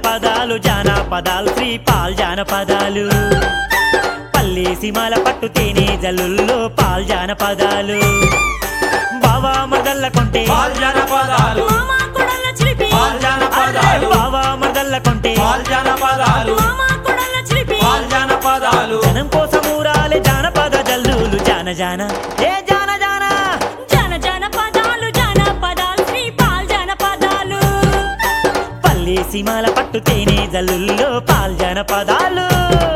జానపదాలు జానపదాలు శ్రీ పాల్ జానపదాలు పల్లె సీమాల పట్టు తేనె జల్లుల్లో పాల్ జానపదాలు బావా మదల్ల కొంటే పాల్ జనపదాలు మామా కొడల చిలిపి పాల్ జనపదాలు బావా మదల్ల కొంటే పాల్ జనపదాలు మామా కొడల చిలిపి పాల్ జనపదాలు జనం కోసం ఊరాలే జానపద జల్లులు జాన జాన ఏ జాన జాన జన జన పదాలు జన పదాలు శ్రీ పాల్ జన పదాలు పల్లె సీమాల పట్టు తేనె జల్లుల్లో పాల్ జానపదాలు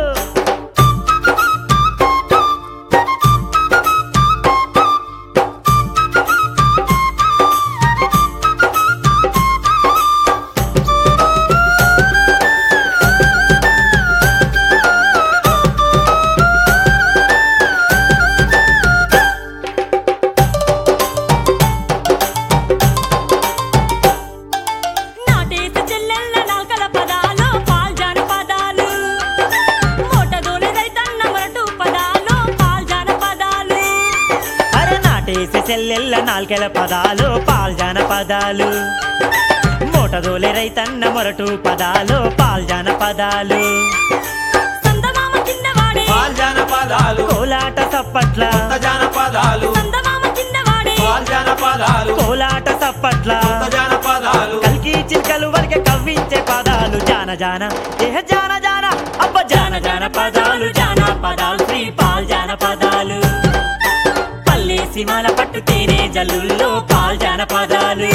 నాటేసి చెల్లెళ్ళ నాల్కల పదాలు పాల్ జన పదాలు మోటదోలె రైతన్న మరటు పదాలు పాల్ జన పదాలు అరే నాటేసి చెల్లెళ్ళ నాల్కెల పదాలు పాల్ జానపదాలు మోటదోలే రైతన్న మొరటు పదాలు పాల్ జానపదాలు సందమామ కిందవాడే పాల్ జనపదాలు కోలాట సప్పట్ల కొత్త జనపదాలు సందమామ కిందవాడే పాల్ జనపదాలు కోలాట సప్పట్ల కొత్త జనపదాలు కల్కి చిల్కలు వరకే కవ్వించే పదాలు జాన జాన ఏహ జాన జాన అబ్బ జాన జాన పదాలు జాన పదాలు శ్రీ పాల్ జాన పదాలు పల్లె సీమాల పట్టు తేనె జల్లుల్లో పాల్ జాన పదాలు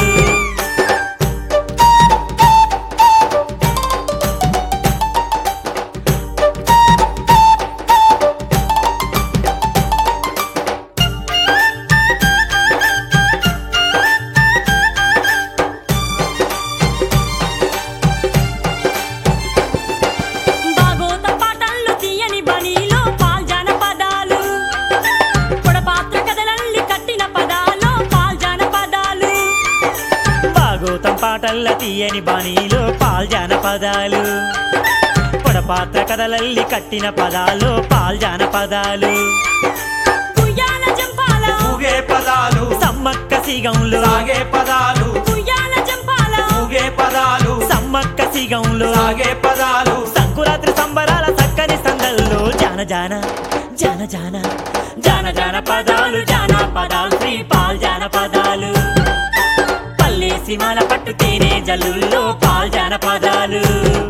భాగోత పాటల్లో తీయని బణిలో పాల్ జన పదాలు పొడపాత్ర కథలల్లి కట్టిన పదాలు పాల్ జన పదాలు భాగోతం పాటల్ల తీయని బాణీలో పాల్ జాన పదాలు పొడపాత్ర కథలల్లి కట్టిన పదాలు పాల్ జాన పదాలు ఉయ్యాల జంపాల ఊగే పదాలు సమ్మక్క సిగంలో సాగే పదాలు ఉయ్యాల జంపాల ఊగే పదాలు సమ్మక్క సిగంలో సాగే పదాలు సంకురాత్రి సంబరాల చక్కని సందల్లో జాన జాన జాన జాన జాన జాన పదాలు జాన పదాలు శ్రీ పాల్ జాన పదాలు పల్లె సీమాల పట్టు తేనె జల్లుల్లో పాల్ జాన పదాలు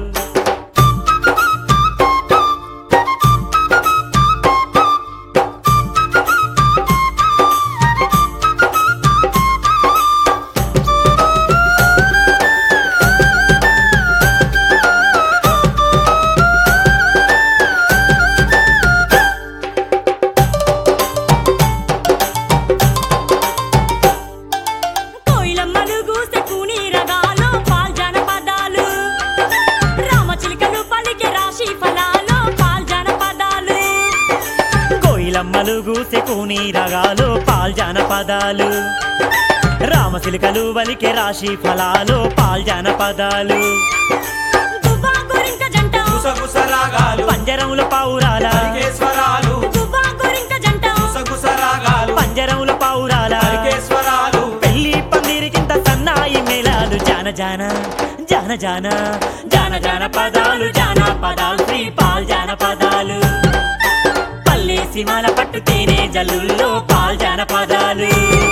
కోయిలమ్మలు గూసె కూని రగాలు పాల్ జన పదాలు రామచిలుకలు పలికే రాశి ఫలాలు పాల్ జన పదాలు కోయిలమ్మలు గూసె కూని రగాలు పాల్ జాన పదాలు రామసిలికలు వలికే రాశి ఫలాలు పాల్ జాన పదాలు గువ్వా గోరింక జంట గుసగుస రాగాలు పంజరంలో పావురాల పరికేశ్వరాలు గువ్వా గోరింక జంట గుసగుస రాగాలు పంజరంలో పావురాల పరికేశ్వరాలు పెళ్లి పందిరికింత సన్నాయి మేళాలు జాన జాన జాన జాన జాన జాన పదాలు జాన పదాలు శ్రీ పాల్ జాన పదాలు పల్లె సీమాల పట్టు తేనె జల్లుల్లో పాల్ జాన పదాలు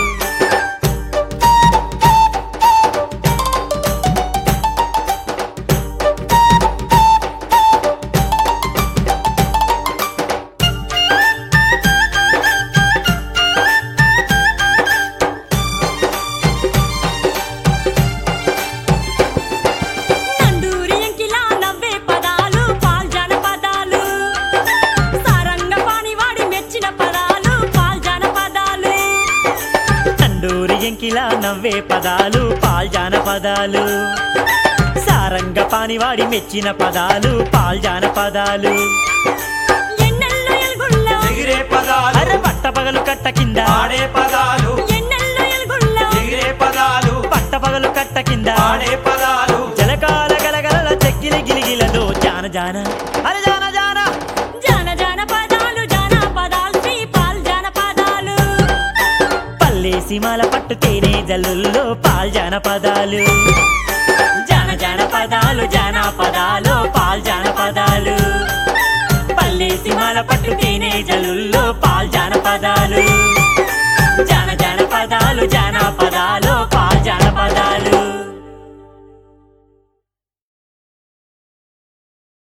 నండూరి ఎంకిలా నవ్వే పదాలు పాల్ జన పదాలు సారంగ పానివాడి మెచ్చిన పదాలు పాల్ జన పదాలు తండూరి ఎంకిలా నవ్వే పదాలు పాల్ జాన పదాలు సారంగ పానివాడి మెచ్చిన పదాలు పాల్ జాన పదాలు ఎన్నెల్లో ఎల్గుల్లో ఎగిరే పదాలు అరే పట్ట పగలు కట్ట కింద ఆడే పదాలు ఎన్నెల్లో ఎల్గుల్లో ఎగిరే పదాలు పట్ట పగలు కట్ట కింద ఆడే పదాలు జలకాల గలగలల చెక్కిలి గిలిగిలదో జాన జాన అరే జాన జాన జాన జాన పదాలు జాన పదాలు శ్రీ పాల్ జాన పదాలు పల్లె సీమాల పట్టు తేనె జల్లుల్లో పాల్ జాన పదాలు జాన జాన పదాలు జాన పదాలు పాల్ జాన పదాలు పల్లె సిమాల పట్టు తేనె